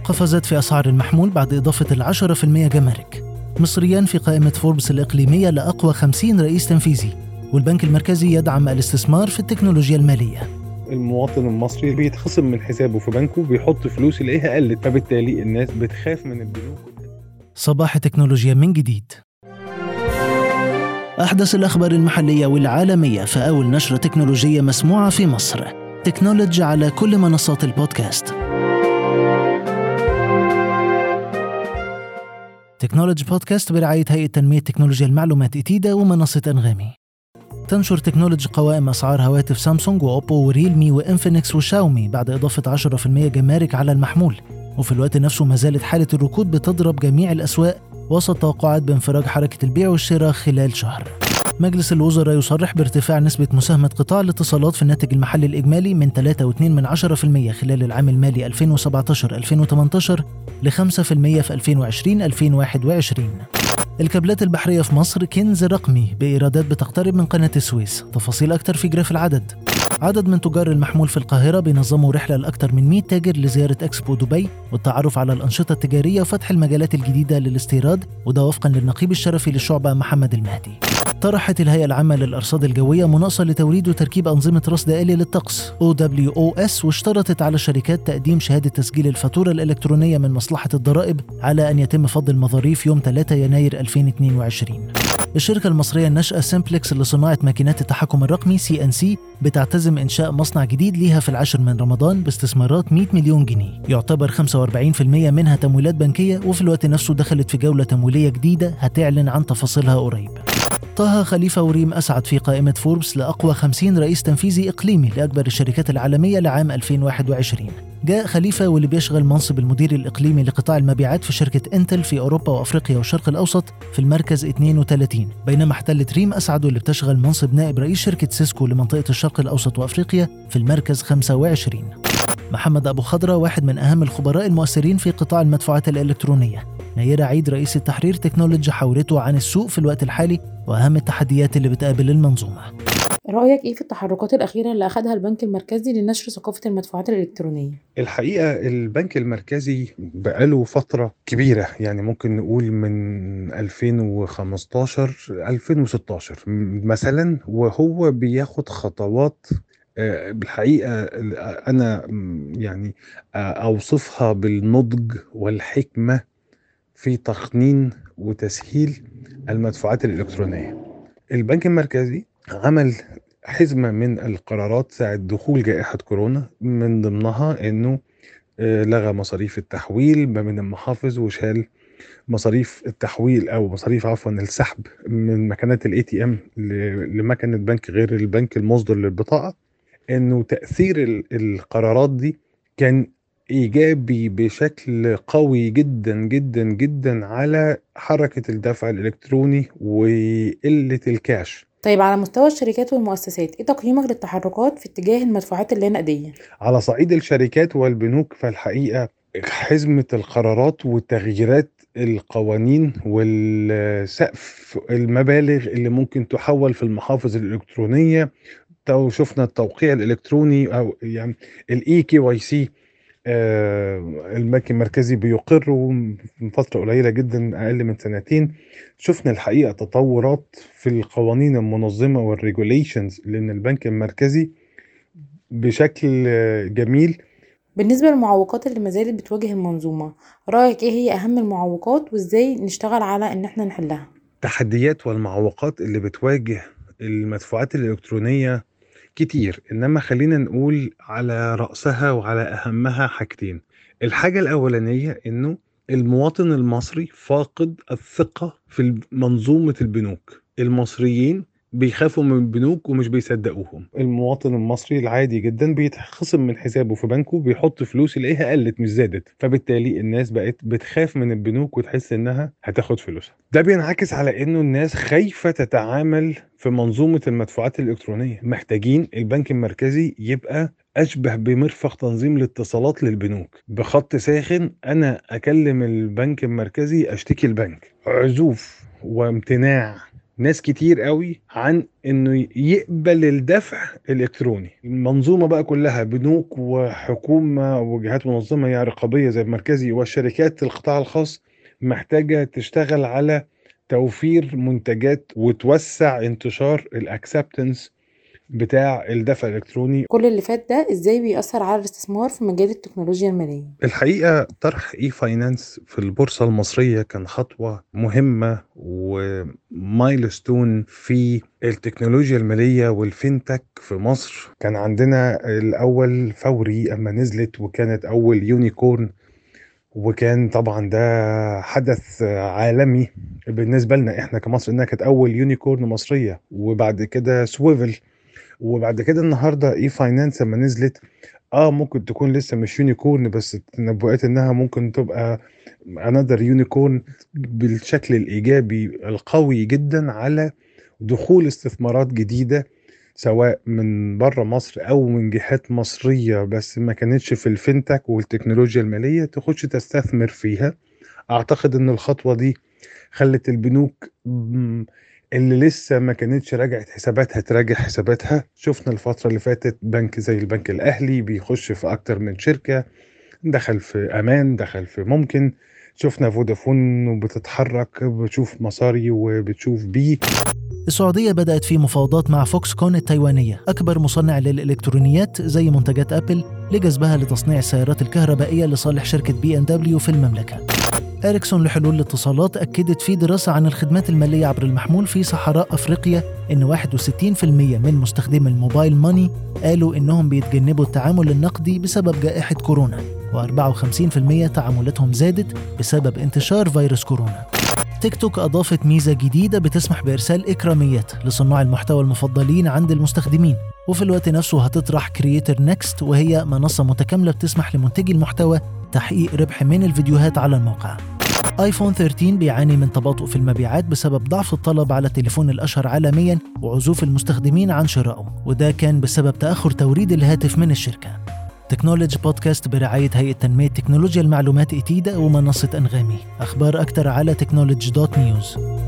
قفزت في أسعار المحمول بعد إضافة العشرة في المية جمارك مصريان في قائمة فوربس الإقليمية لأقوى 50 رئيس تنفيذي والبنك المركزي يدعم الاستثمار في التكنولوجيا المالية المواطن المصري بيتخصم من حسابه في بنكه بيحط فلوس يلاقيها قلت فبالتالي الناس بتخاف من البنوك صباح تكنولوجيا من جديد أحدث الأخبار المحلية والعالمية في أول نشرة تكنولوجية مسموعة في مصر تكنولوجي على كل منصات البودكاست تكنولوجي بودكاست برعاية هيئة تنمية تكنولوجيا المعلومات إتيدا ومنصة أنغامي تنشر تكنولوجي قوائم أسعار هواتف سامسونج وأوبو وريلمي وإنفينكس وشاومي بعد إضافة 10% جمارك على المحمول وفي الوقت نفسه ما زالت حالة الركود بتضرب جميع الأسواق وسط توقعات بانفراج حركة البيع والشراء خلال شهر مجلس الوزراء يصرح بارتفاع نسبة مساهمة قطاع الاتصالات في الناتج المحلي الإجمالي من 3.2% خلال العام المالي 2017-2018 ل 5% في 2020-2021 الكابلات البحرية في مصر كنز رقمي بإيرادات بتقترب من قناة السويس تفاصيل أكتر في جراف العدد عدد من تجار المحمول في القاهرة بينظموا رحلة لأكثر من 100 تاجر لزيارة إكسبو دبي والتعرف على الأنشطة التجارية وفتح المجالات الجديدة للاستيراد وده وفقا للنقيب الشرفي للشعبة محمد المهدي طرحت الهيئة العامة للأرصاد الجوية مناقصة لتوريد وتركيب أنظمة رصد آلي للطقس OWOS واشترطت على الشركات تقديم شهادة تسجيل الفاتورة الإلكترونية من مصلحة الضرائب على أن يتم فض المظاريف يوم 3 يناير 2022 الشركة المصرية الناشئة سيمبلكس لصناعة ماكينات التحكم الرقمي سي ان سي بتعتزم إنشاء مصنع جديد ليها في العاشر من رمضان باستثمارات 100 مليون جنيه يعتبر 45% منها تمويلات بنكية وفي الوقت نفسه دخلت في جولة تمويلية جديدة هتعلن عن تفاصيلها قريب طه خليفة وريم أسعد في قائمة فوربس لأقوى 50 رئيس تنفيذي إقليمي لأكبر الشركات العالمية لعام 2021 جاء خليفة واللي بيشغل منصب المدير الإقليمي لقطاع المبيعات في شركة انتل في أوروبا وأفريقيا والشرق الأوسط في المركز 32 بينما احتلت ريم أسعد واللي بتشغل منصب نائب رئيس شركة سيسكو لمنطقة الشرق الأوسط وأفريقيا في المركز 25 محمد أبو خضرة واحد من أهم الخبراء المؤثرين في قطاع المدفوعات الإلكترونية نيرة عيد رئيس التحرير تكنولوجي حورته عن السوق في الوقت الحالي وأهم التحديات اللي بتقابل المنظومة رأيك إيه في التحركات الأخيرة اللي أخدها البنك المركزي لنشر ثقافة المدفوعات الإلكترونية؟ الحقيقة البنك المركزي بقاله فترة كبيرة يعني ممكن نقول من 2015 2016 مثلا وهو بياخد خطوات آه، بالحقيقة أنا يعني أوصفها بالنضج والحكمة في تقنين وتسهيل المدفوعات الإلكترونية البنك المركزي عمل حزمة من القرارات ساعة دخول جائحة كورونا من ضمنها انه آه، لغى مصاريف التحويل ما بين المحافظ وشال مصاريف التحويل او مصاريف عفوا السحب من مكانات الاي تي ام لمكنه بنك غير البنك المصدر للبطاقه انه تاثير القرارات دي كان ايجابي بشكل قوي جدا جدا جدا على حركه الدفع الالكتروني وقله الكاش طيب على مستوى الشركات والمؤسسات ايه تقييمك للتحركات في اتجاه المدفوعات اللا نقديه على صعيد الشركات والبنوك فالحقيقه حزمه القرارات وتغييرات القوانين والسقف المبالغ اللي ممكن تحول في المحافظ الالكترونيه شفنا التوقيع الالكتروني او يعني الاي كي واي سي آه، البنك المركزي بيقر من فترة قليلة جدا أقل من سنتين شفنا الحقيقة تطورات في القوانين المنظمة والريجوليشنز لأن البنك المركزي بشكل جميل بالنسبة للمعوقات اللي ما زالت بتواجه المنظومة رأيك ايه هي أهم المعوقات وازاي نشتغل على ان احنا نحلها التحديات والمعوقات اللي بتواجه المدفوعات الإلكترونية كتير إنما خلينا نقول على رأسها وعلى أهمها حاجتين الحاجة الأولانية إنه المواطن المصري فاقد الثقة في منظومة البنوك المصريين بيخافوا من البنوك ومش بيصدقوهم المواطن المصري العادي جدا بيتخصم من حسابه في بنكه بيحط فلوس يلاقيها قلت مش زادت فبالتالي الناس بقت بتخاف من البنوك وتحس انها هتاخد فلوسها ده بينعكس على انه الناس خايفة تتعامل في منظومة المدفوعات الإلكترونية محتاجين البنك المركزي يبقى أشبه بمرفق تنظيم الاتصالات للبنوك بخط ساخن أنا أكلم البنك المركزي أشتكي البنك عزوف وامتناع ناس كتير قوي عن انه يقبل الدفع الالكتروني المنظومه بقى كلها بنوك وحكومه وجهات منظمه يعني رقابيه زي المركزي والشركات القطاع الخاص محتاجه تشتغل على توفير منتجات وتوسع انتشار الاكسبتنس بتاع الدفع الالكتروني كل اللي فات ده ازاي بيأثر على الاستثمار في مجال التكنولوجيا المالية الحقيقه طرح اي فاينانس في البورصه المصريه كان خطوه مهمه ومايلستون في التكنولوجيا الماليه والفينتك في مصر كان عندنا الاول فوري اما نزلت وكانت اول يونيكورن وكان طبعا ده حدث عالمي بالنسبه لنا احنا كمصر انها كانت اول يونيكورن مصريه وبعد كده سويفل وبعد كده النهارده اي فاينانس لما نزلت اه ممكن تكون لسه مش يونيكورن بس تنبؤات انها ممكن تبقى انذر يونيكورن بالشكل الايجابي القوي جدا على دخول استثمارات جديده سواء من بره مصر او من جهات مصريه بس ما كانتش في الفinتك والتكنولوجيا الماليه تخش تستثمر فيها اعتقد ان الخطوه دي خلت البنوك م- اللي لسه ما كانتش راجعت حساباتها تراجع حساباتها شفنا الفترة اللي فاتت بنك زي البنك الأهلي بيخش في أكتر من شركة دخل في أمان دخل في ممكن شفنا فودافون وبتتحرك بتشوف مصاري وبتشوف بي السعودية بدأت في مفاوضات مع فوكس كون التايوانية أكبر مصنع للإلكترونيات زي منتجات أبل لجذبها لتصنيع السيارات الكهربائية لصالح شركة بي إن دبليو في المملكة إريكسون لحلول الاتصالات أكدت في دراسة عن الخدمات المالية عبر المحمول في صحراء أفريقيا إن 61% من مستخدمي الموبايل ماني قالوا إنهم بيتجنبوا التعامل النقدي بسبب جائحة كورونا و54% تعاملاتهم زادت بسبب انتشار فيروس كورونا تيك توك أضافت ميزة جديدة بتسمح بإرسال إكراميات لصناع المحتوى المفضلين عند المستخدمين وفي الوقت نفسه هتطرح كرييتر نيكست وهي منصة متكاملة بتسمح لمنتجي المحتوى تحقيق ربح من الفيديوهات على الموقع ايفون 13 بيعاني من تباطؤ في المبيعات بسبب ضعف الطلب على التليفون الاشهر عالميا وعزوف المستخدمين عن شرائه وده كان بسبب تاخر توريد الهاتف من الشركه تكنولوجي بودكاست برعاية هيئة تنمية تكنولوجيا المعلومات إتيدا ومنصة أنغامي أخبار أكثر على تكنولوجي دوت نيوز